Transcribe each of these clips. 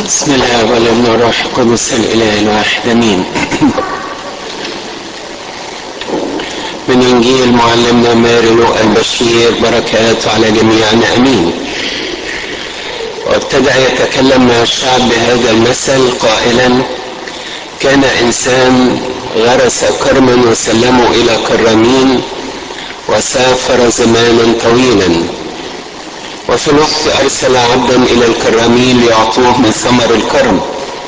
بسم الله والابن والروح القدس الاله الواحد امين من انجيل معلمنا ماري لوقا البشير بركاته على جميعنا امين وابتدا يتكلم مع الشعب بهذا المثل قائلا كان انسان غرس كرما وسلمه الى كرامين وسافر زمانا طويلا وفي الوقت أرسل عبدا إلى الكرامين ليعطوه من ثمر الكرم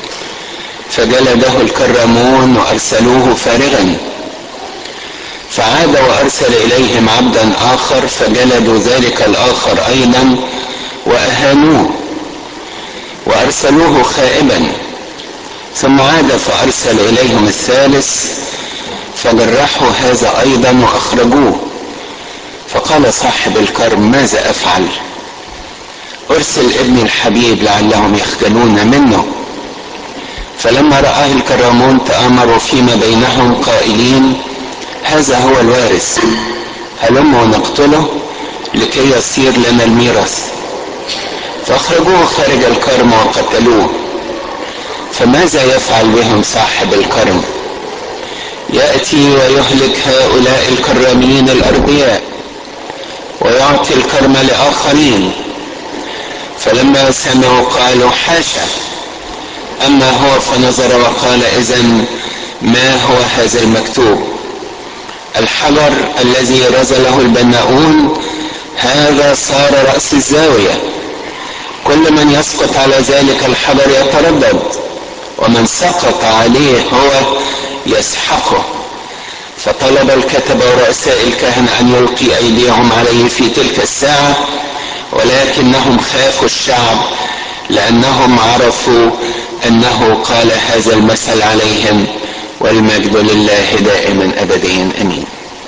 فجلده الكرامون وأرسلوه فارغا فعاد وأرسل إليهم عبدا آخر فجلدوا ذلك الآخر أيضا وأهانوه وأرسلوه خائبا ثم عاد فأرسل إليهم الثالث فجرحوا هذا أيضا وأخرجوه فقال صاحب الكرم ماذا أفعل؟ ارسل ابني الحبيب لعلهم يخجلون منه فلما رآه الكرامون تآمروا فيما بينهم قائلين هذا هو الوارث هلموا نقتله لكي يصير لنا الميراث فأخرجوه خارج الكرم وقتلوه فماذا يفعل بهم صاحب الكرم يأتي ويهلك هؤلاء الكرامين الأرضياء ويعطي الكرم لآخرين فلما سمعوا قالوا حاشا اما هو فنظر وقال اذا ما هو هذا المكتوب الحجر الذي رزله البناؤون هذا صار راس الزاويه كل من يسقط على ذلك الحجر يتردد ومن سقط عليه هو يسحقه فطلب الكتبه ورؤساء الكهنه ان يلقي ايديهم عليه في تلك الساعه ولكنهم خافوا الشعب لانهم عرفوا انه قال هذا المثل عليهم والمجد لله دائما ابديا امين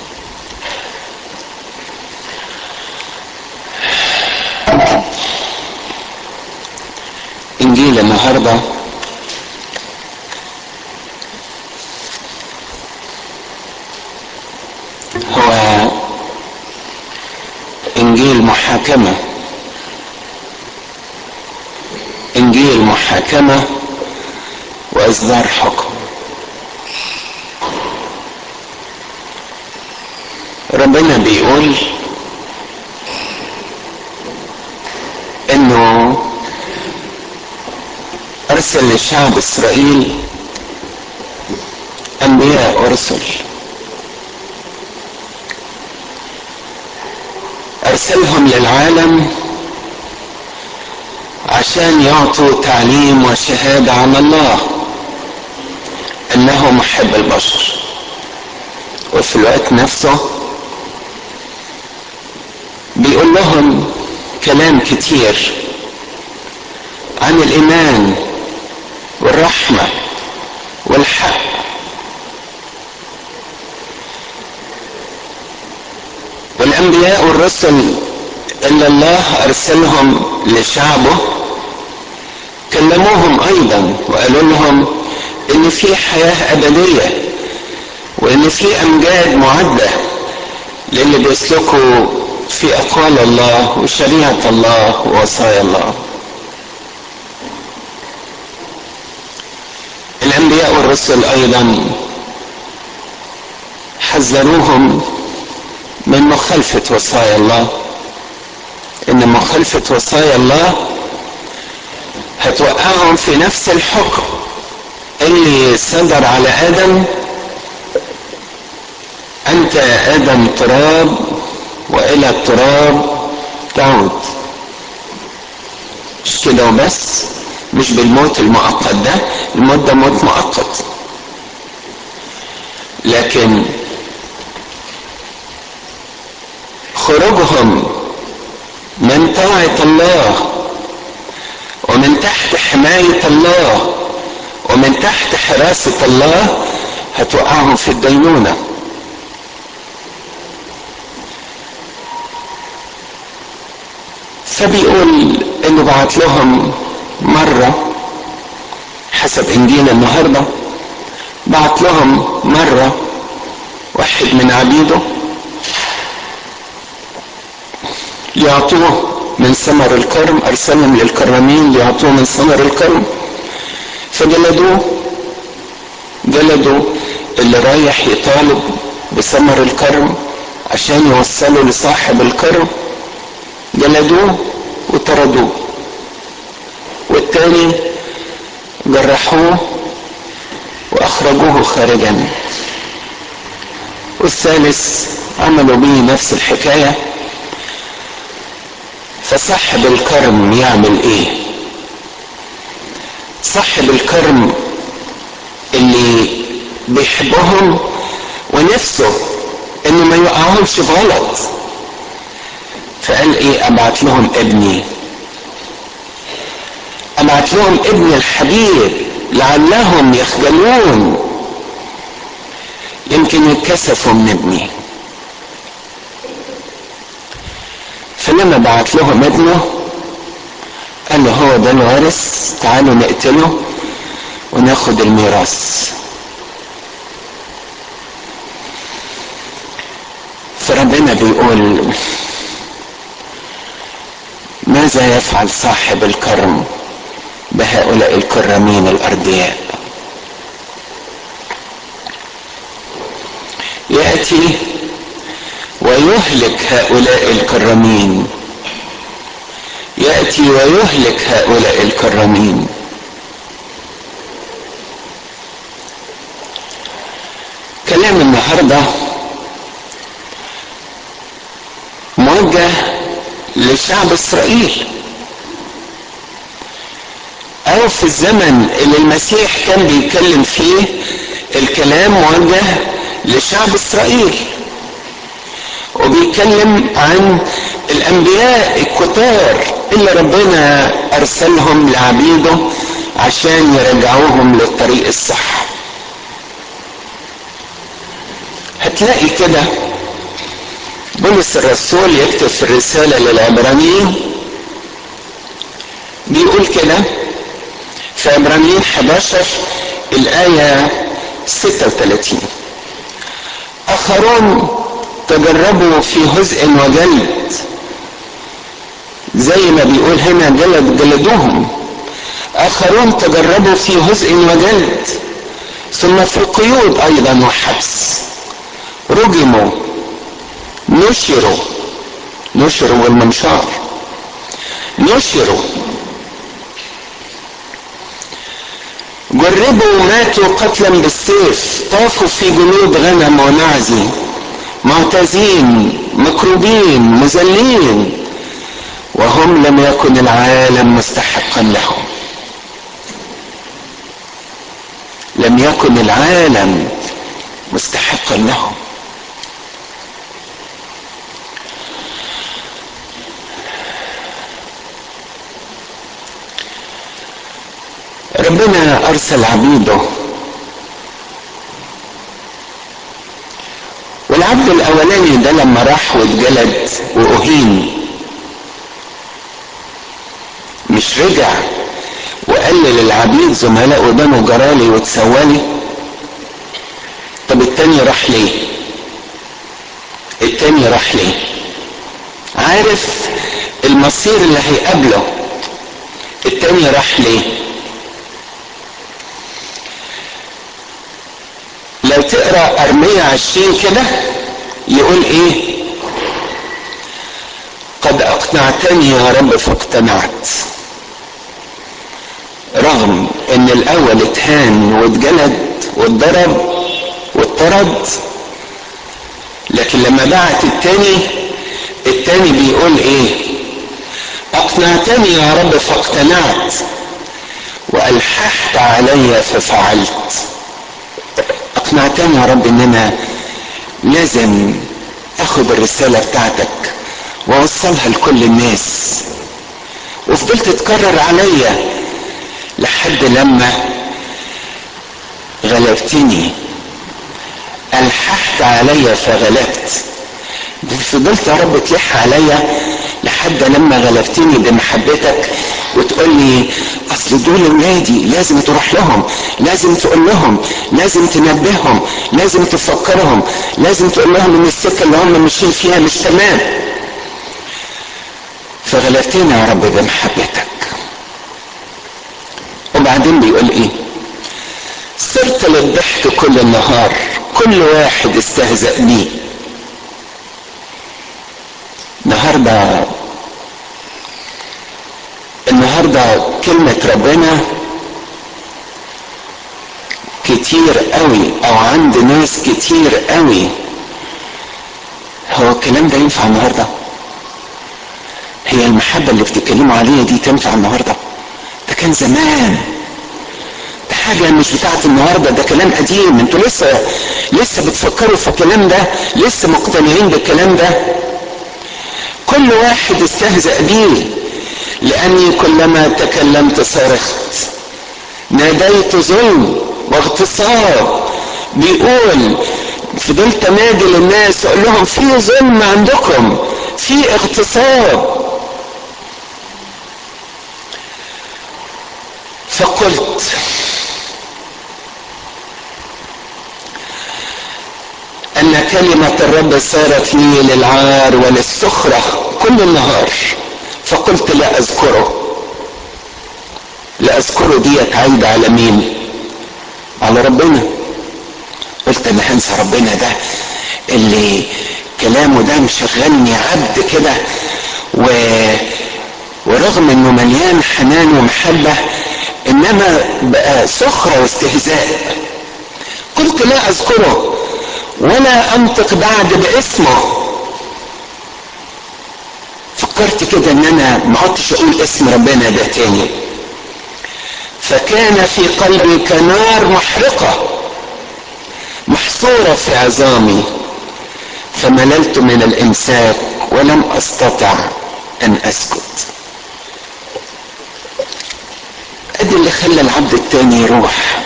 انجيل النهارده هو انجيل محاكمه انجيل محاكمه واصدار حكم ربنا بيقول انه ارسل لشعب اسرائيل انبياء ورسل ارسلهم للعالم عشان يعطوا تعليم وشهادة عن الله انه محب البشر وفي الوقت نفسه بيقول لهم كلام كتير عن الايمان والرحمة والحق والانبياء والرسل اللي الله ارسلهم لشعبه كلموهم ايضا وقالوا لهم ان في حياه ابديه وان في امجاد معده للي بيسلكوا في اقوال الله وشريعه الله ووصايا الله الانبياء والرسل ايضا حذروهم من مخالفه وصايا الله ان مخالفه وصايا الله هتوقعهم في نفس الحكم اللي صدر على ادم انت يا ادم تراب والى التراب تعود مش كده وبس مش بالموت المؤقت ده الموت ده موت مؤقت لكن خروجهم من طاعة الله ومن تحت حماية الله ومن تحت حراسة الله هتوقعهم في الدينونة فبيقول انه بعت لهم مرة حسب انجيل النهاردة بعت لهم مرة واحد من عبيده يعطوه من ثمر الكرم ارسلهم للكرمين ليعطوه من ثمر الكرم فجلدوه جلدوا اللي رايح يطالب بثمر الكرم عشان يوصلوا لصاحب الكرم جلدوه وطردوه والتاني جرحوه واخرجوه خارجا والثالث عملوا به نفس الحكايه فصاحب الكرم يعمل ايه صاحب الكرم اللي بيحبهم ونفسه انه ما يوقعهمش في غلط فقال ايه ابعت لهم ابني ابعت لهم ابني الحبيب لعلهم يخجلون يمكن يتكسفوا من ابني فلما بعت لهم ابنه قال له هو ده الوارث تعالوا نقتله وناخد الميراث فربنا بيقول ماذا يفعل صاحب الكرم بهؤلاء الكرامين الأردياء يأتي ويهلك هؤلاء الكرامين يأتي ويهلك هؤلاء الكرامين كلام النهارده موجه لشعب اسرائيل او في الزمن اللي المسيح كان بيتكلم فيه الكلام موجه لشعب اسرائيل وبيتكلم عن الانبياء الكتار اللي ربنا ارسلهم لعبيده عشان يرجعوهم للطريق الصح هتلاقي كده بولس الرسول يكتب في الرسالة للعبرانيين بيقول كده في عبرانيين 11 الآية 36 آخرون تجربوا في هزء وجلد زي ما بيقول هنا جلد جلدوهم آخرون تجربوا في هزء وجلد ثم في قيود أيضا وحبس رجموا نشروا نشروا بالمنشار نشروا جربوا ماتوا قتلا بالسيف طافوا في جنود غنم ونعزي معتزين مكروبين مذلين وهم لم يكن العالم مستحقا لهم لم يكن العالم مستحقا لهم ربنا ارسل عبيده والعبد الاولاني ده لما راح واتجلد واهين مش رجع وقال للعبيد زملائه ده جرالي وتسولي طب التاني راح ليه التاني راح ليه عارف المصير اللي هيقابله التاني راح ليه لو تقرا ارمية عشرين كده يقول ايه قد اقنعتني يا رب فاقتنعت رغم ان الاول اتهان واتجلد واتضرب واتطرد لكن لما بعت التاني التاني بيقول ايه اقنعتني يا رب فاقتنعت والححت علي ففعلت اقنعتني يا رب ان انا لازم اخد الرساله بتاعتك واوصلها لكل الناس وفضلت تكرر عليا لحد لما غلبتني الححت عليا فغلبت فضلت يا رب تلح عليا لحد لما غلبتني بمحبتك وتقول لي اصل دول ولادي لازم تروح لهم لازم تقول لهم لازم تنبههم لازم تفكرهم لازم تقول لهم ان السكه اللي هم ماشيين فيها مش تمام فغلبتني يا رب بمحبتك وبعدين بيقول ايه صرت للضحك كل النهار كل واحد استهزأ بيه النهارده النهارده كلمة ربنا كتير قوي او عند ناس كتير قوي هو الكلام ده ينفع النهارده هي المحبة اللي بتتكلموا عليها دي تنفع النهارده ده كان زمان ده حاجة مش بتاعت النهارده ده كلام قديم انتوا لسه لسه بتفكروا في الكلام ده لسه مقتنعين بالكلام ده كل واحد استهزأ بيه لأني كلما تكلمت صرخت ناديت ظلم واغتصاب بيقول فضلت انادي للناس اقول لهم في ظلم عندكم في اغتصاب فقلت ان كلمة الرب صارت لي للعار وللسخرة كل النهار فقلت لا اذكره لا اذكره ديت عايدة على مين على ربنا قلت انا هنسى ربنا ده اللي كلامه ده مشغلني عبد كده و ورغم انه مليان حنان ومحبة انما بقى سخرة واستهزاء قلت لا اذكره ولا انطق بعد باسمه فكرت كده ان انا ما عدتش اقول اسم ربنا ده تاني فكان في قلبي كنار محرقة محصورة في عظامي فمللت من الامساك ولم استطع ان اسكت ادي اللي خلى العبد التاني يروح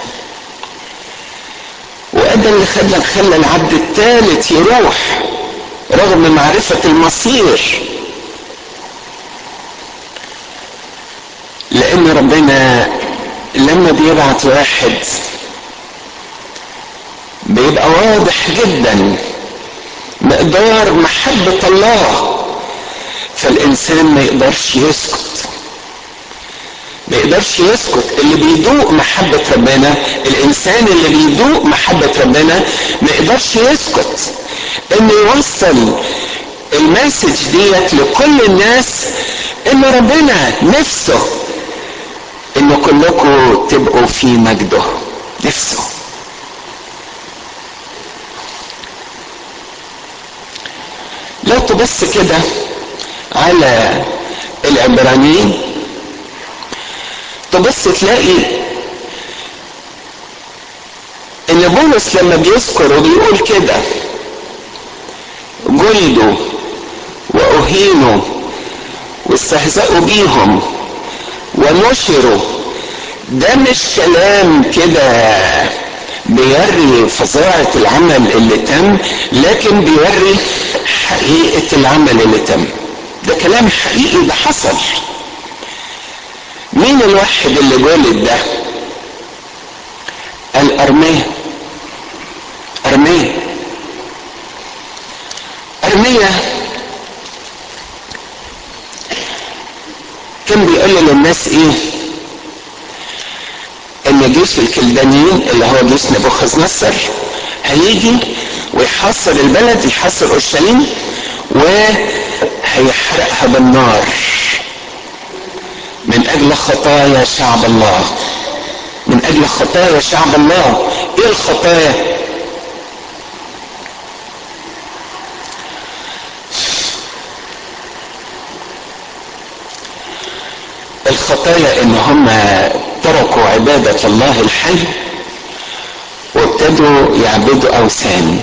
وادي اللي خلى خلى العبد الثالث يروح رغم معرفة المصير لان ربنا لما بيبعت واحد بيبقى واضح جدا مقدار محبة الله فالإنسان ما يقدرش يسكت ما يقدرش يسكت اللي بيدوق محبة ربنا الإنسان اللي بيدوق محبة ربنا ما يقدرش يسكت إنه يوصل المسج ديت لكل الناس إن ربنا نفسه إن كلكم تبقوا في مجده نفسه لو تبص كده على العبرانيين تبص تلاقي ان بولس لما بيذكر وبيقول كده جلدوا واهينوا واستهزأوا بيهم ونشروا ده مش كلام كده بيوري فظاعة العمل اللي تم لكن بيوري حقيقة العمل اللي تم ده كلام حقيقي ده حصل مين الواحد اللي جولد ده الأرمية أرمية أرمية كان بيقول للناس ايه ان جيش الكلدانيين اللي هو جيش نبوخذ نصر هيجي ويحاصر البلد يحاصر اورشليم وهيحرقها بالنار من اجل خطايا شعب الله من اجل خطايا شعب الله ايه الخطايا الخطايا ان هم تركوا عبادة الله الحي وابتدوا يعبدوا اوثان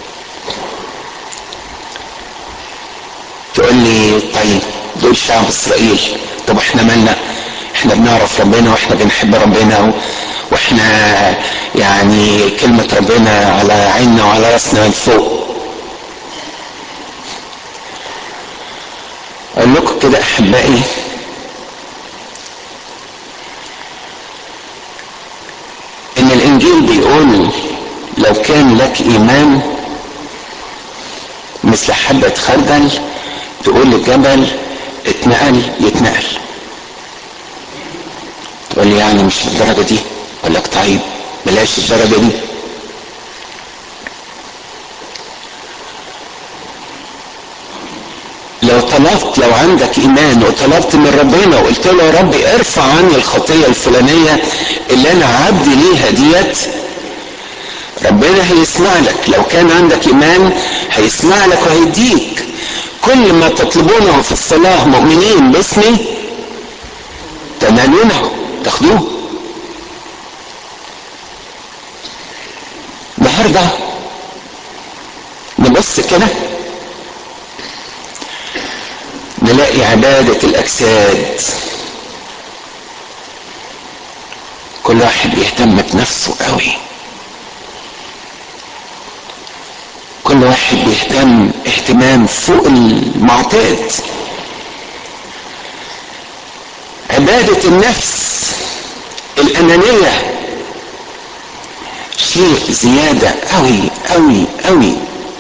تقول لي طيب دول شعب اسرائيل طب احنا مالنا احنا بنعرف ربنا واحنا بنحب ربنا و... واحنا يعني كلمة ربنا على عيننا وعلى راسنا من فوق اقول لكم كده احبائي ان الانجيل بيقول لو كان لك ايمان مثل حبة خردل تقول للجبل اتنقل يتنقل تقول لي يعني مش الدرجة دي اقول لك طيب بلاش الدرجة دي لو طلبت لو عندك ايمان وطلبت من ربنا وقلت له يا رب ارفع عني الخطية الفلانية اللي انا عبد ليها ديت ربنا هيسمع لك لو كان عندك ايمان هيسمع لك وهيديك كل ما تطلبونه في الصلاة مؤمنين باسمي تنالونه تاخدوه النهارده نبص كده نلاقي عبادة الأجساد كل واحد بيهتم بنفسه قوي كل واحد بيهتم اهتمام فوق المعتاد عبادة النفس الأنانية شيء زيادة قوي قوي قوي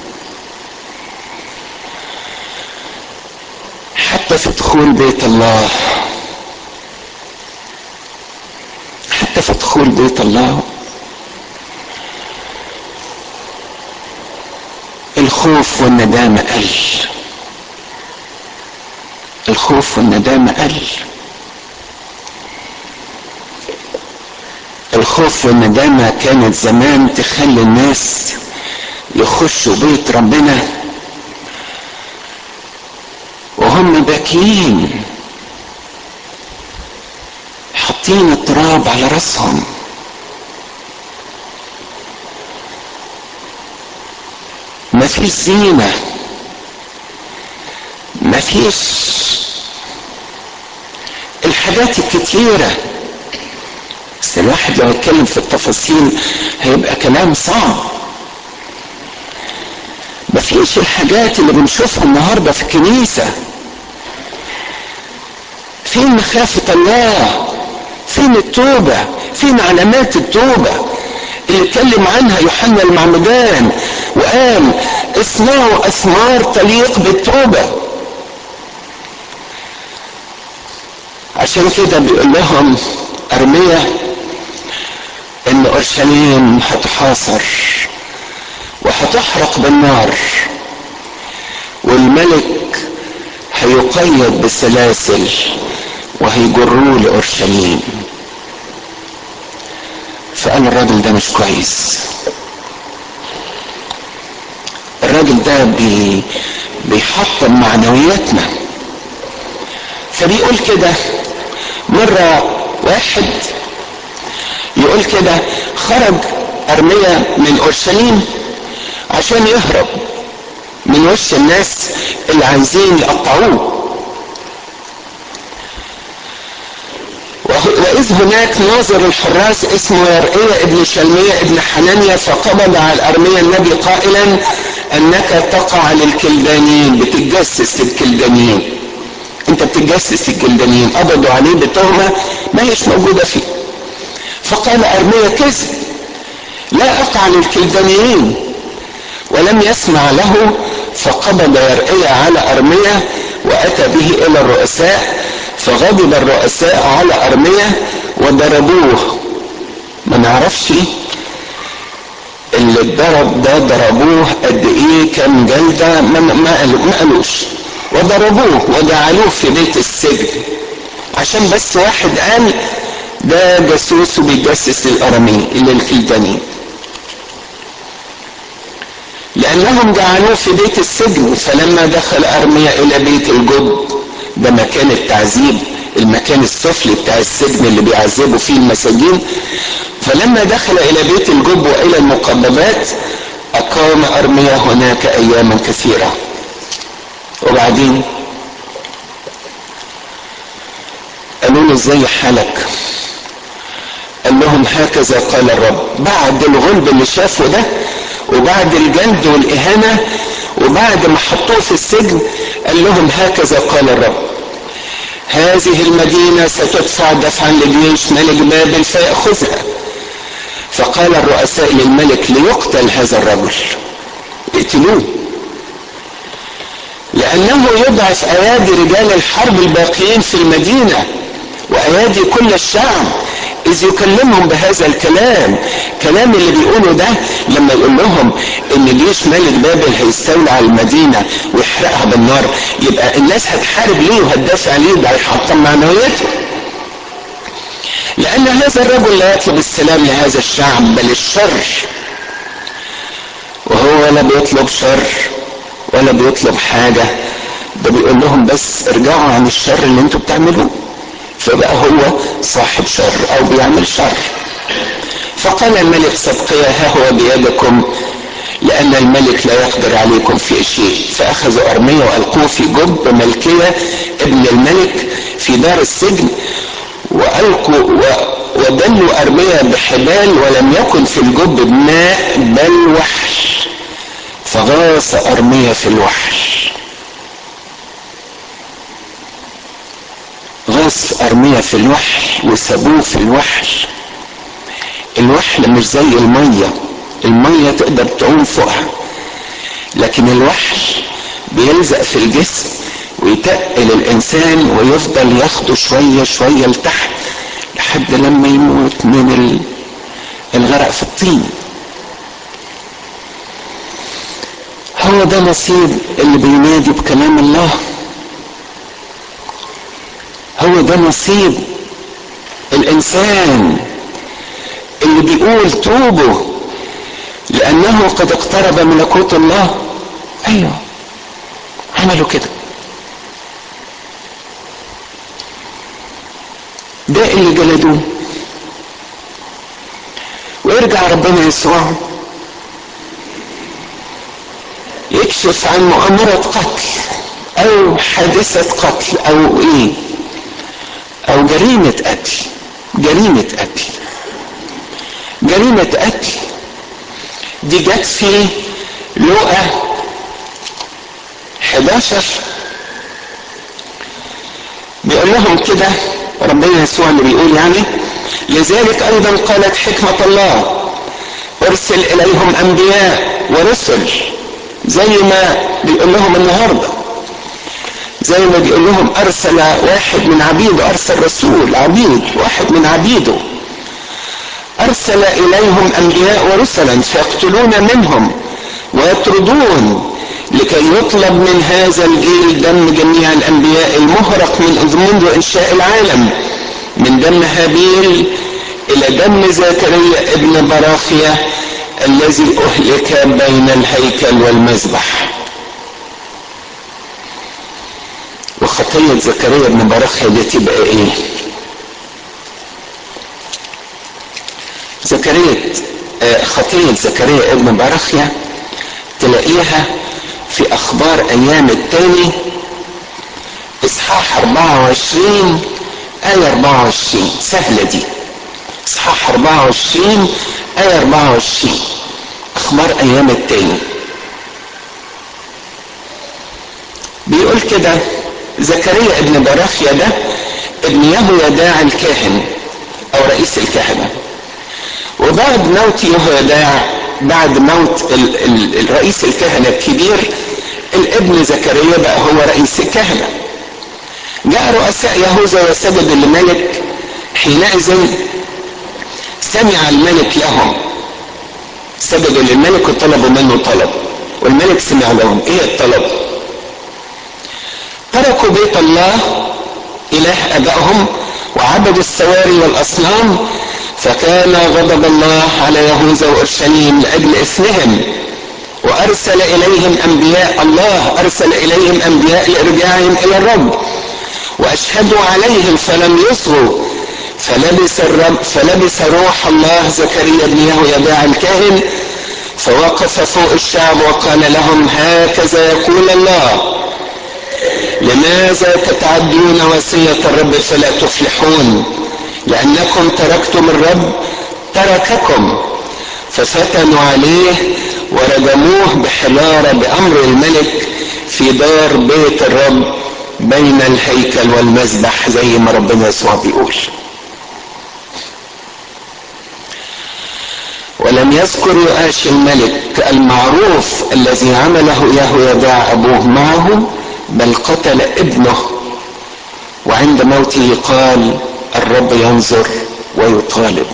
حتى في دخول بيت الله حتى في دخول بيت الله الخوف والندامة قل الخوف والندامة قل الخوف والندامة كانت زمان تخلي الناس يخشوا بيت ربنا وهم باكيين حاطين التراب على راسهم مفيش زينة مفيش الحاجات الكتيرة بس الواحد لو اتكلم في التفاصيل هيبقى كلام صعب مفيش الحاجات اللي بنشوفها النهارده في الكنيسه فين مخافة الله فين التوبة فين علامات التوبة اللي اتكلم عنها يوحنا المعمدان وقال اصنعوا اثمار تليق بالتوبة عشان كده بيقول لهم ارمية ان اورشليم هتحاصر وهتحرق بالنار والملك هيقيد بسلاسل وهيجروه لأورشليم فقال الراجل ده مش كويس الراجل ده بي بيحطم معنوياتنا فبيقول كده مرة واحد يقول كده خرج أرمية من أورشليم عشان يهرب من وش الناس اللي عايزين يقطعوه وإذ هناك ناظر الحراس اسمه يرقية ابن شلمية ابن حنانيا فقبض على الأرمية النبي قائلا أنك تقع للكلدانيين بتتجسس الكلدانيين أنت بتتجسس الكلدانيين قبضوا عليه بتهمة ما هيش موجودة فيه فقال أرمية كذب لا أقع للكلدانيين ولم يسمع له فقبض يرقية على أرمية وأتى به إلى الرؤساء فغضب الرؤساء على أرمية وضربوه ما نعرفش اللي اتضرب ده ضربوه قد ايه كم جلدة ما, ما, قالوا ما قالوش وضربوه وجعلوه في بيت السجن عشان بس واحد قال ده جاسوس وبيجسس للأرامي للكلدانيين لأنهم جعلوه في بيت السجن فلما دخل أرميا إلى بيت الجب ده مكان التعذيب المكان السفلي بتاع السجن اللي بيعذبوا فيه المساجين فلما دخل إلى بيت الجب وإلى المقببات أقام أرميا هناك أياما كثيرة وبعدين قالوا له ازاي حالك قال لهم هكذا قال الرب بعد الغلب اللي شافه ده وبعد الجلد والإهانة وبعد ما حطوه في السجن قال لهم هكذا قال الرب هذه المدينة ستدفع دفعا لجيش ملك بابل فيأخذها فقال الرؤساء للملك ليقتل هذا الرجل اقتلوه لأنه يضعف أيادي رجال الحرب الباقيين في المدينة وأيادي كل الشعب إذ يكلمهم بهذا الكلام كلام اللي بيقوله ده لما يقول لهم إن جيش ملك بابل هيستولى على المدينة ويحرقها بالنار يبقى الناس هتحارب ليه وهتدافع ليه ده هيحطم معنوياته لأن هذا الرجل لا يطلب السلام لهذا الشعب بل الشر وهو ولا بيطلب شر ولا بيطلب حاجة ده بيقول لهم بس ارجعوا عن الشر اللي انتوا بتعملوه فبقى هو صاحب شر او بيعمل شر فقال الملك صدقيا ها هو بيدكم لأن الملك لا يقدر عليكم في شيء فأخذوا أرمية وألقوه في جب ملكية ابن الملك في دار السجن وألقوا و... ودلوا أرمية بحبال ولم يكن في الجب ماء بل وحش فغاص أرمية في الوحش غاص أرمية في الوحش وسابوه في الوحش الوحل مش زي المية المية تقدر تعوم فوقها لكن الوحش بيلزق في الجسم ويتقل الإنسان ويفضل ياخده شوية شوية لتحت لحد لما يموت من الغرق في الطين هو ده نصيب اللي بينادي بكلام الله هو ده نصيب الانسان اللي بيقول توبوا لانه قد اقترب ملكوت الله ايوه عملوا كده ده اللي جلدوه ويرجع ربنا يسوع يكشف عن مؤامرة قتل أو حادثة قتل أو إيه أو جريمة قتل جريمة قتل جريمة قتل دي جت في لقى 11 بيقول لهم كده ربنا يسوع اللي بيقول يعني لذلك ايضا قالت حكمة الله ارسل اليهم انبياء ورسل زي ما بيقول لهم النهارده زي ما بيقول لهم ارسل واحد من عبيده ارسل رسول عبيد واحد من عبيده ارسل اليهم انبياء ورسلا فيقتلون منهم ويطردون لكي يطلب من هذا الجيل دم جميع الانبياء المهرق من منذ انشاء العالم من دم هابيل الى دم زكريا ابن براخيا الذي اهلك بين الهيكل والمذبح وخطية زكريا ابن براخيا دي تبقى ايه زكريا خطية زكريا ابن براخيا تلاقيها في اخبار ايام التاني اصحاح 24 آية 24 سهلة دي اصحاح 24 آية 24 اخبار ايام التاني بيقول كده زكريا ابن براخيا ده ابن يهويداع الكاهن او رئيس الكهنة وبعد موت يهويداع بعد موت ال ال الرئيس الكهنة الكبير الابن زكريا بقى هو رئيس الكهنة جاء رؤساء يهوذا وسجد للملك حينئذ سمع الملك لهم سجدوا للملك وطلبوا منه طلب والملك سمع لهم ايه الطلب تركوا بيت الله اله ابائهم وعبدوا السواري والاصنام فكان غضب الله على يهوذا واورشليم لاجل اثمهم وارسل اليهم انبياء الله ارسل اليهم انبياء لارجاعهم الى الرب واشهدوا عليهم فلم يصغوا فلبس الرب فلبس روح الله زكريا بن يهويداع الكاهن فوقف فوق الشعب وقال لهم هكذا يقول الله لماذا تتعدون وصية الرب فلا تفلحون لأنكم تركتم الرب ترككم ففتنوا عليه ورجموه بحجارة بأمر الملك في دار بيت الرب بين الهيكل والمذبح زي ما ربنا يسوع بيقول ولم يذكر يؤاش الملك المعروف الذي عمله يهويداع أبوه معه بل قتل ابنه وعند موته قال الرب ينظر ويطالب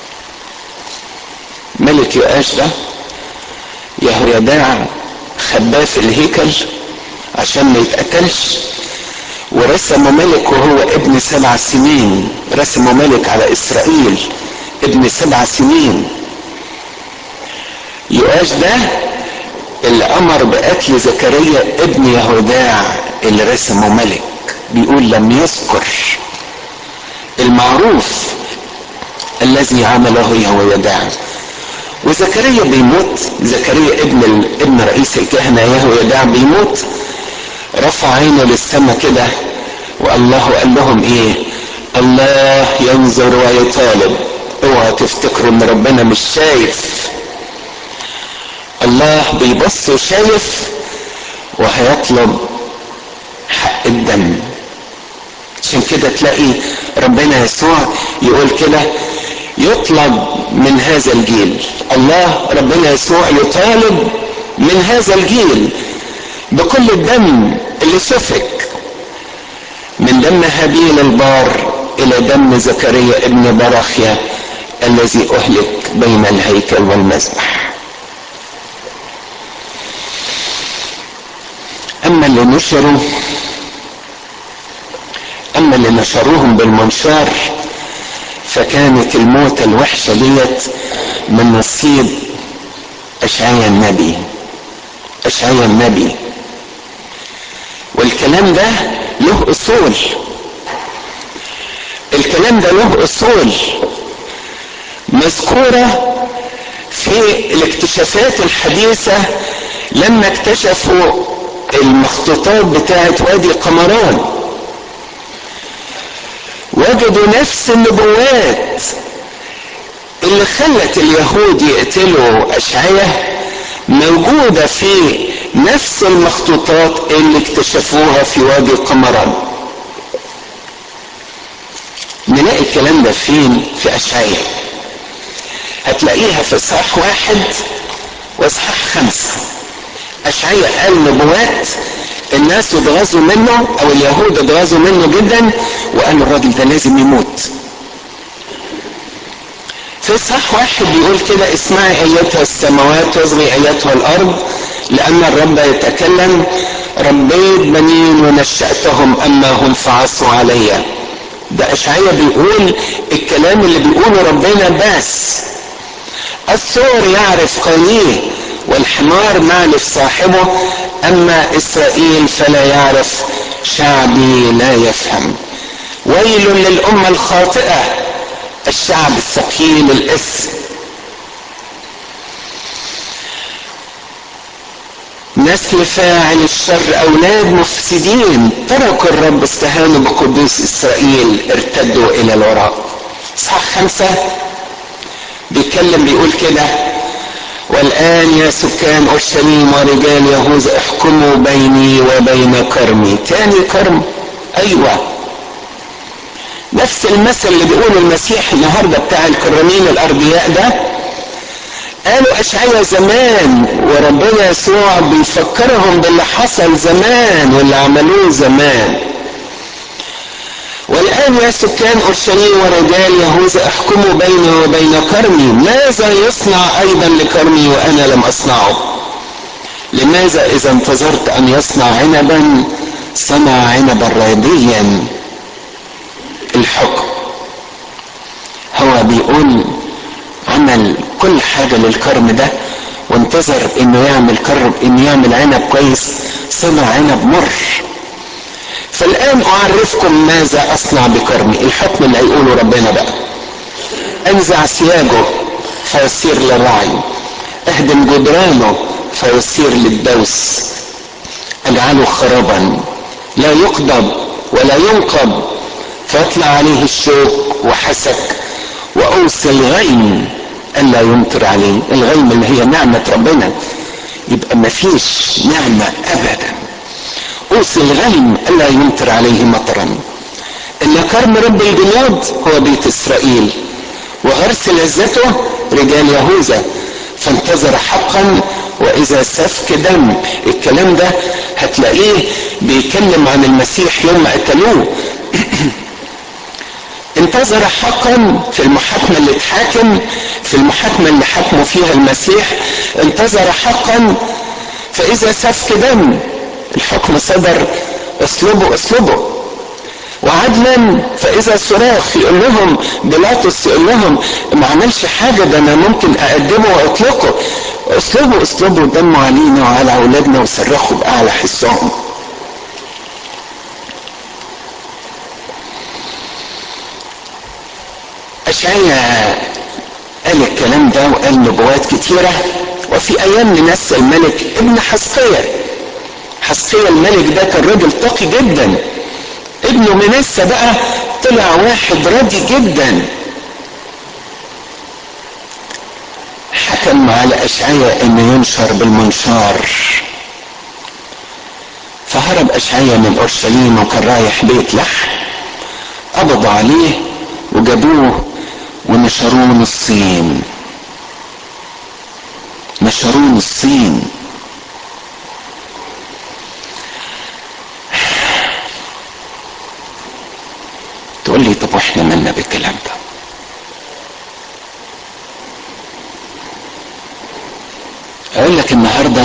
ملك يؤاش ده يهويداع خباه في الهيكل عشان ما يتقتلش ورسمه ملك وهو ابن سبع سنين رسمه ملك على اسرائيل ابن سبع سنين يؤاش ده اللي امر بقتل زكريا ابن يهوداع اللي رسمه ملك بيقول لم يذكر المعروف الذي عمله يهويداع وزكريا بيموت زكريا ابن ابن رئيس الكهنه يهويداع بيموت رفع عينه للسماء كده والله قال لهم ايه الله ينظر ويطالب اوعى تفتكروا ان ربنا مش شايف الله بيبص وشايف وهيطلب حق الدم عشان كده تلاقي ربنا يسوع يقول كده يطلب من هذا الجيل الله ربنا يسوع يطالب من هذا الجيل بكل الدم اللي سفك من دم هابيل البار الى دم زكريا ابن براخيا الذي اهلك بين الهيكل والمذبح اما اللي نشروا اما اللي نشروهم بالمنشار فكانت الموتة الوحشة ديت من نصيب اشعيا النبي اشعيا النبي والكلام ده له اصول الكلام ده له اصول مذكورة في الاكتشافات الحديثة لما اكتشفوا المخطوطات بتاعت وادي قمران وجدوا نفس النبوات اللي خلت اليهود يقتلوا اشعياء موجودة في نفس المخطوطات اللي اكتشفوها في وادي قمران نلاقي الكلام ده فين في اشعياء هتلاقيها في اصحاح واحد واصحاح خمسة اشعياء قال نبوات الناس اتغاظوا منه او اليهود اتغاظوا منه جدا وقالوا الراجل ده لازم يموت في صح واحد بيقول كده اسمعي ايتها السماوات واصغي ايتها الارض لان الرب يتكلم ربيت بنين ونشأتهم اما هم فعصوا علي ده اشعياء بيقول الكلام اللي بيقوله ربنا بس الثور يعرف قويه والحمار معلف صاحبه اما اسرائيل فلا يعرف شعبي لا يفهم ويل للامه الخاطئه الشعب الثقيل الاثم نسل فاعل الشر اولاد مفسدين تركوا الرب استهانوا بقدوس اسرائيل ارتدوا الى الوراء اصحاح خمسه بيتكلم بيقول كده والآن يا سكان أورشليم ورجال يهوذا احكموا بيني وبين كرمي تاني كرم أيوة نفس المثل اللي بيقوله المسيح النهاردة بتاع الكرمين الأربياء ده قالوا أشعيا زمان وربنا يسوع بيفكرهم باللي حصل زمان واللي عملوه زمان والآن يا سكان أورشليم ورجال يهوذا احكموا بيني وبين كرمي ماذا يصنع أيضا لكرمي وأنا لم أصنعه لماذا إذا انتظرت أن يصنع عنبا صنع عنبا راديا الحكم هو بيقول عمل كل حاجة للكرم ده وانتظر انه يعمل كرم انه يعمل عنب كويس صنع عنب مر فالآن أعرفكم ماذا أصنع بكرمي الحكم اللي هيقوله ربنا بقى أنزع سياجه فيصير للرعي أهدم جدرانه فيصير للدوس أجعله خرابا لا يقضب ولا ينقب فيطلع عليه الشوك وحسك وأوصي الغيم ألا يمطر عليه الغيم اللي هي نعمة ربنا يبقى مفيش نعمة أبداً اوصي الغيم الا يمطر عليه مطرا ان كرم رب الجنود هو بيت اسرائيل وغرس لذته رجال يهوذا فانتظر حقا واذا سفك دم الكلام ده هتلاقيه بيتكلم عن المسيح يوم ما قتلوه انتظر حقا في المحاكمة اللي اتحاكم في المحاكمة اللي حكموا فيها المسيح انتظر حقا فإذا سفك دم الحكم صدر اسلبوا اسلبوا وعدلا فاذا صراخ يقول لهم بيلاطس يقول لهم ما عملش حاجه ده انا ممكن اقدمه واطلقه اسلبوا اسلبوا دموا علينا وعلى اولادنا وصرخوا باعلى حسهم اشعيا قال الكلام ده وقال نبوات كتيره وفي ايام لنسى الملك ابن حسقية حسقية الملك ده كان راجل تقي جدا ابنه منسى بقى طلع واحد راضي جدا حكم على اشعيا انه ينشر بالمنشار فهرب اشعيا من اورشليم وكان رايح بيت لحم قبضوا عليه وجابوه ونشروه نصين نشروه نصين تقول لي طب واحنا مالنا بالكلام ده اقول لك النهارده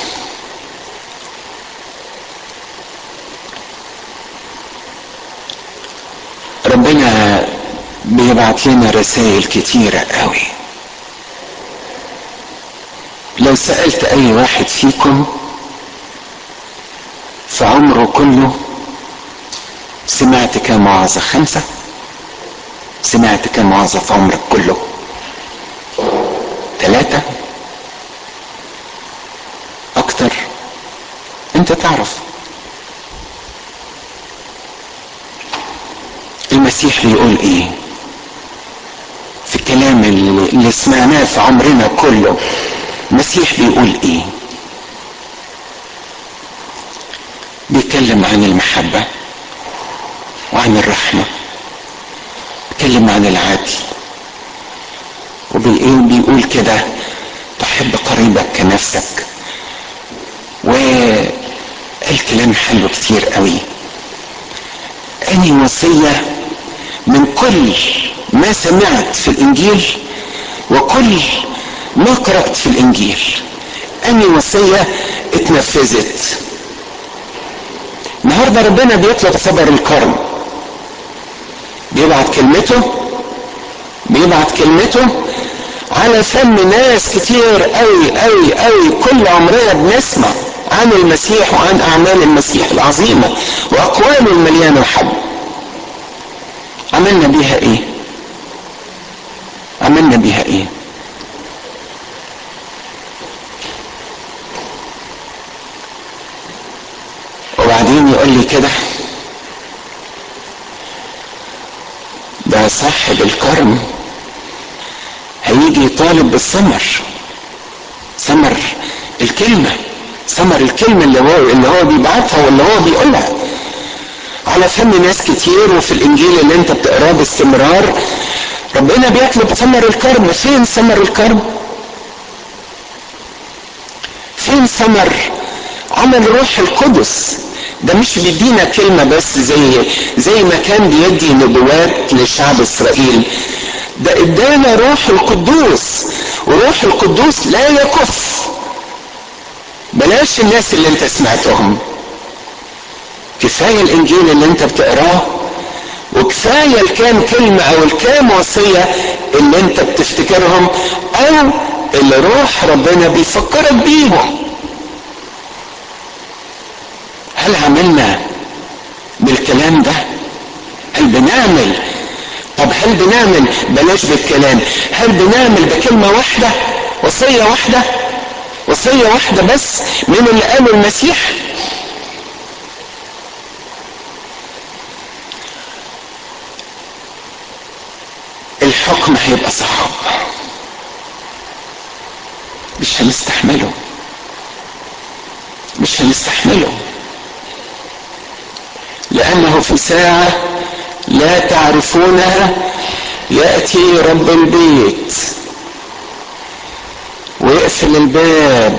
ربنا بيبعت لنا رسائل كتيرة قوي لو سألت اي واحد فيكم في عمره كله سمعت كم وعظة خمسة سمعت كم وعظة في عمرك كله ثلاثة اكتر انت تعرف المسيح بيقول ايه في الكلام اللي, اللي سمعناه في عمرنا كله المسيح بيقول ايه بيتكلم عن المحبة وعن الرحمة بيتكلم عن العدل وبيقول كده تحب قريبك كنفسك وقال كلام حلو كتير قوي أني وصية من كل ما سمعت في الإنجيل وكل ما قرأت في الإنجيل أني وصية اتنفذت النهاردة ربنا بيطلب صبر الكرم بيبعت كلمته بيبعت كلمته على فم ناس كتير قوي قوي قوي كل عمرنا بنسمع عن المسيح وعن اعمال المسيح العظيمه واقواله المليانه حب عملنا بيها ايه عملنا بيها ايه وبعدين يقول لي كده ده صاحب الكرم هيجي يطالب بالثمر ثمر الكلمة ثمر الكلمة اللي هو اللي هو بيبعتها واللي هو بيقولها على فم ناس كتير وفي الانجيل اللي انت بتقراه باستمرار ربنا بيطلب ثمر الكرم فين ثمر الكرم فين ثمر عمل الروح القدس ده مش بيدينا كلمة بس زي زي ما كان بيدي نبوات لشعب اسرائيل ده ادانا روح القدوس وروح القدوس لا يكف بلاش الناس اللي انت سمعتهم كفاية الانجيل اللي انت بتقراه وكفاية الكام كلمة او الكام وصية اللي انت بتفتكرهم او اللي روح ربنا بيفكرك بيهم هل عملنا بالكلام ده هل بنعمل طب هل بنعمل بلاش بالكلام هل بنعمل بكلمة واحدة وصية واحدة وصية واحدة بس من اللي قاله المسيح الحكم هيبقى صعب مش هنستحمله مش هنستحمله لأنه في ساعة لا تعرفونها يأتي رب البيت ويقفل الباب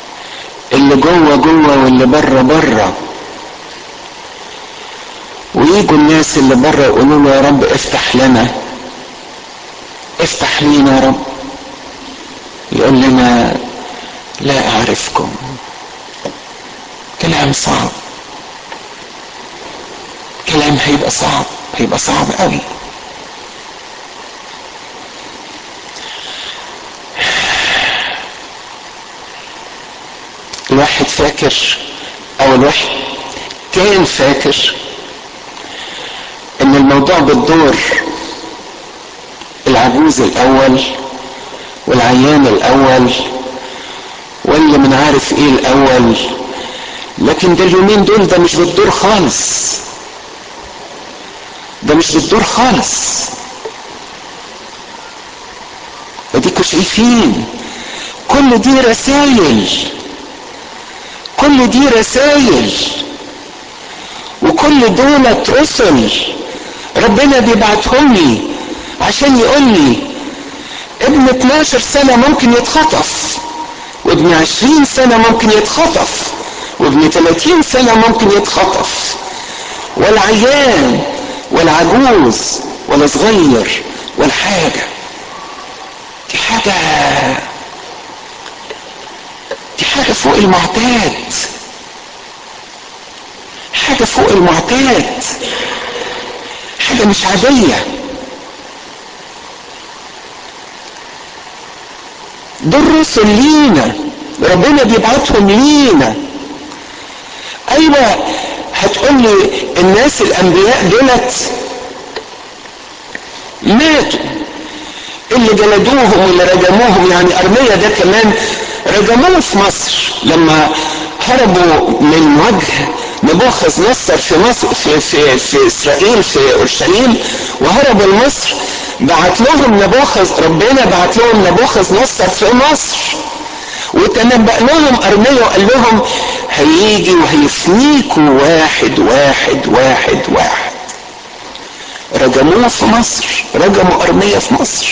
اللي جوه جوه واللي بره بره ويجي ويجوا الناس اللي بره يقولوا له يا رب افتح لنا افتح لينا يا رب يقول لنا لا اعرفكم كلام صعب كلام هيبقى صعب هيبقى صعب قوي الواحد فاكر او الواحد كان فاكر ان الموضوع بالدور العجوز الاول والعيان الاول واللي من عارف ايه الاول لكن ده اليومين دول ده مش بالدور خالص ده مش بالدور خالص اديكوا شايفين كل دي رسائل كل دي رسائل وكل دولة رسل ربنا بيبعتهم لي عشان يقول لي ابن 12 سنة ممكن يتخطف وابن 20 سنة ممكن يتخطف وابن 30 سنة ممكن يتخطف ولا عيان ولا عجوز ولا صغير ولا حاجة دي حاجة دي حاجة فوق المعتاد حاجة فوق المعتاد حاجة مش عادية دول رسل لينا ربنا بيبعتهم لينا ايوه هتقول لي الناس الانبياء دولت ماتوا اللي جلدوهم واللي رجموهم يعني ارميا ده كمان رجموه في مصر لما هربوا من وجه نبوخذ نصر في مصر في في في اسرائيل في اورشليم وهربوا لمصر بعت لهم نبوخذ ربنا بعت لهم نبوخذ نصر في مصر وتنبأ لهم ارميا وقال لهم هيجي وهيفنيكوا واحد واحد واحد واحد رجموه في مصر رجموا ارميا في مصر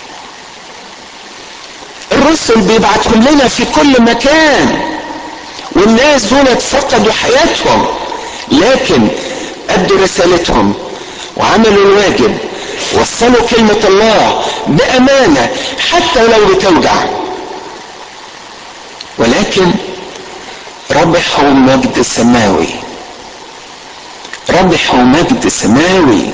الرسل بيبعتهم لنا في كل مكان والناس دول فقدوا حياتهم لكن ادوا رسالتهم وعملوا الواجب وصلوا كلمة الله بأمانة حتى لو بتوجع ولكن ربحوا مجد سماوي ربحوا مجد سماوي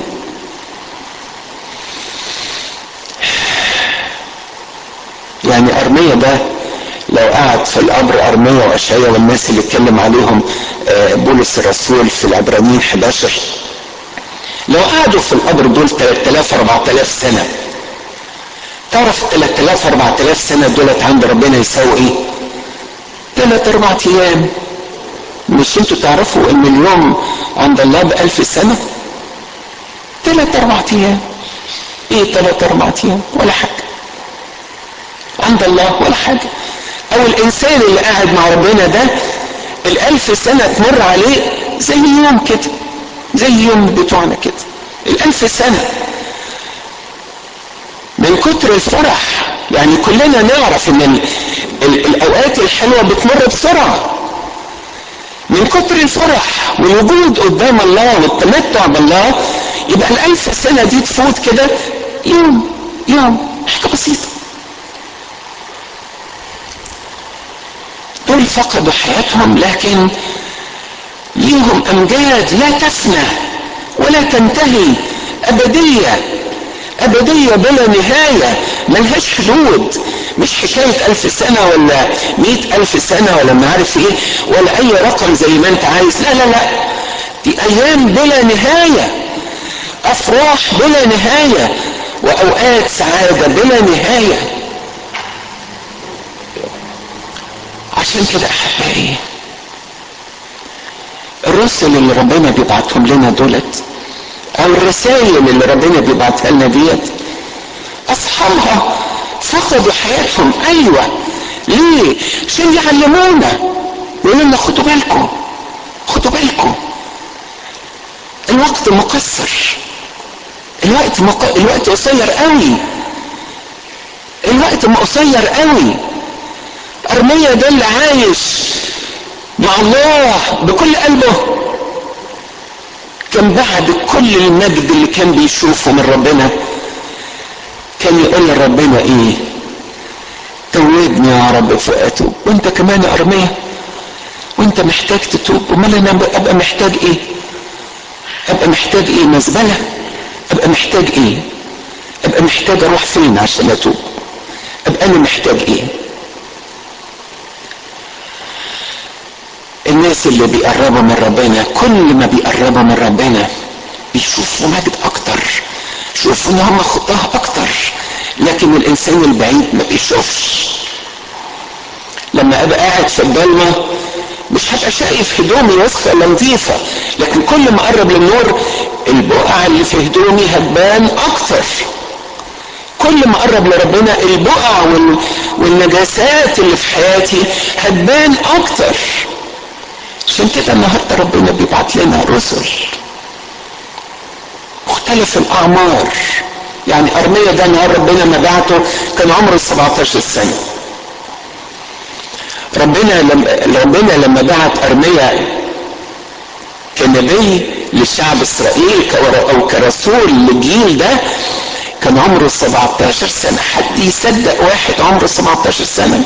يعني أرمية ده لو قعد في القبر أرمية وأشعيا والناس اللي اتكلم عليهم بولس الرسول في العبرانيين 11 لو قعدوا في القبر دول 3000 4000 سنة تعرف 3000 4000 سنة دولت عند ربنا يساوي ايه؟ ثلاث أربع أيام مش انتوا تعرفوا ان اليوم عند الله بألف سنة؟ ثلاث أربع أيام ايه ثلاث أربع أيام؟ ولا حاجة عند الله ولا حاجة أو الإنسان اللي قاعد مع ربنا ده الألف سنة تمر عليه زي يوم كده زي يوم بتوعنا كده الألف سنة من كتر الفرح يعني كلنا نعرف ان ال ال الاوقات الحلوة بتمر بسرعة من كتر الفرح والوجود قدام الله والتمتع بالله يبقى الالف سنة دي تفوت كده يوم يوم حاجة بسيطة دول فقدوا حياتهم لكن ليهم امجاد لا تفنى ولا تنتهي ابديه أبدية بلا نهاية ملهاش حدود مش حكاية ألف سنة ولا مئة ألف سنة ولا ما عارف إيه ولا أي رقم زي ما أنت عايز لا لا لا دي أيام بلا نهاية أفراح بلا نهاية وأوقات سعادة بلا نهاية عشان كده أحبائي الرسل اللي ربنا بيبعتهم لنا دولت او الرسائل اللي ربنا بيبعتها لنا ديت اصحابها فقدوا حياتهم ايوه ليه عشان يعلمونا يقولوا لنا خدوا بالكم خدوا بالكم الوقت مقصر الوقت مق... الوقت قصير قوي الوقت قصير قوي ارميا ده اللي عايش مع الله بكل قلبه لكن بعد كل المجد اللي كان بيشوفه من ربنا كان يقول لربنا ايه توبني يا رب فاتوب وانت كمان يا ارميه وانت محتاج تتوب امال انا ابقى محتاج ايه ابقى محتاج ايه مزبله ابقى محتاج ايه ابقى محتاج اروح فين عشان اتوب ابقى انا محتاج ايه الناس اللي بيقربوا من ربنا كل ما بيقربوا من ربنا بيشوفوا مجد اكتر يشوفوا ان هم خطاه اكتر لكن الانسان البعيد ما بيشوفش لما ابقى قاعد في الضلمه مش هبقى شايف هدومي وسخه ولا نظيفه لكن كل ما اقرب للنور البقع اللي في هدومي هتبان اكتر كل ما اقرب لربنا البقع وال... والنجاسات اللي في حياتي هتبان اكتر عشان كده النهارده ربنا بيبعت لنا رسل مختلف الاعمار يعني ارميا ده نهار ربنا ما بعته كان عمره 17 سنه ربنا لما ربنا لما بعت ارميا كنبي لشعب اسرائيل او كرسول للجيل ده كان عمره 17 سنه حد يصدق واحد عمره 17 سنه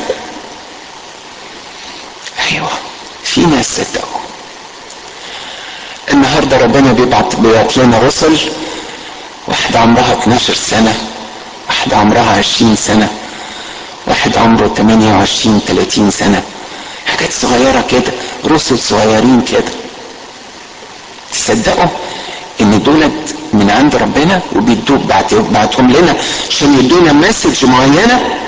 ايوه في ناس صدقوا النهارده ربنا بيبعت بيبعت لنا رسل واحدة عمرها 12 سنة واحدة عمرها 20 سنة واحد عمره 28 30 سنة حاجات صغيرة كده رسل صغيرين كده تصدقوا ان دولت من عند ربنا وبيدوك بعتهم لنا عشان يدونا مسج معينة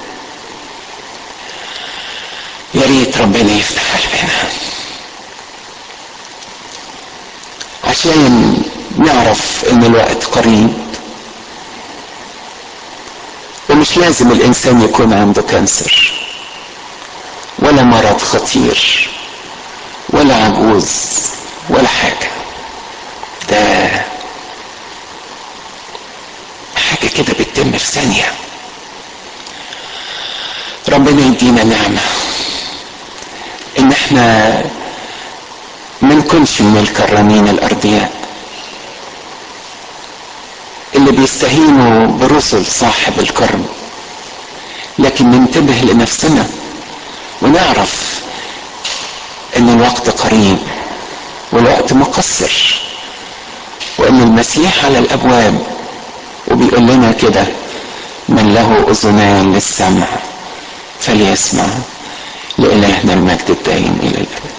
يا ريت ربنا يفتح قلبنا عشان نعرف ان الوقت قريب ومش لازم الانسان يكون عنده كانسر ولا مرض خطير ولا عجوز ولا حاجة ده حاجة كده بتتم في ثانية ربنا يدينا نعمة ان احنا ما نكونش من الكرامين الارضياء اللي بيستهينوا برسل صاحب الكرم لكن ننتبه لنفسنا ونعرف ان الوقت قريب والوقت مقصر وان المسيح على الابواب وبيقول لنا كده من له اذنان للسمع فليسمع لالهنا المجد الدائم الى الابد